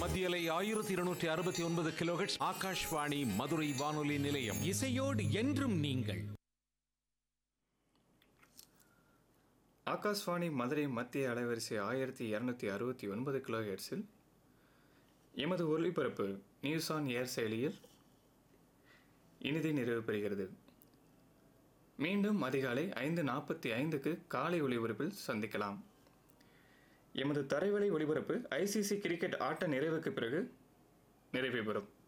மத்தியலை ஆயிரத்தி இருநூற்றி அறுபத்தி ஒன்பது கிலோஹெட்ஸ் ஆகாஷ்வாணி மதுரை வானொலி நிலையம் இசையோடு என்றும் நீங்கள் ஆகாஷ்வாணி மதுரை மத்திய அலைவரிசை ஆயிரத்தி இரநூத்தி அறுபத்தி ஒன்பது கிலோ ஹெர்ட்ஸில் எமது ஒலிபரப்பு நியூஸ் ஆன் ஏர் செயலியில் இனிதே நிறைவு பெறுகிறது மீண்டும் அதிகாலை ஐந்து நாற்பத்தி ஐந்துக்கு காலை ஒலிபரப்பில் சந்திக்கலாம் எமது தரைவழி ஒலிபரப்பு ஐசிசி கிரிக்கெட் ஆட்ட நிறைவுக்கு பிறகு நிறைவு பெறும்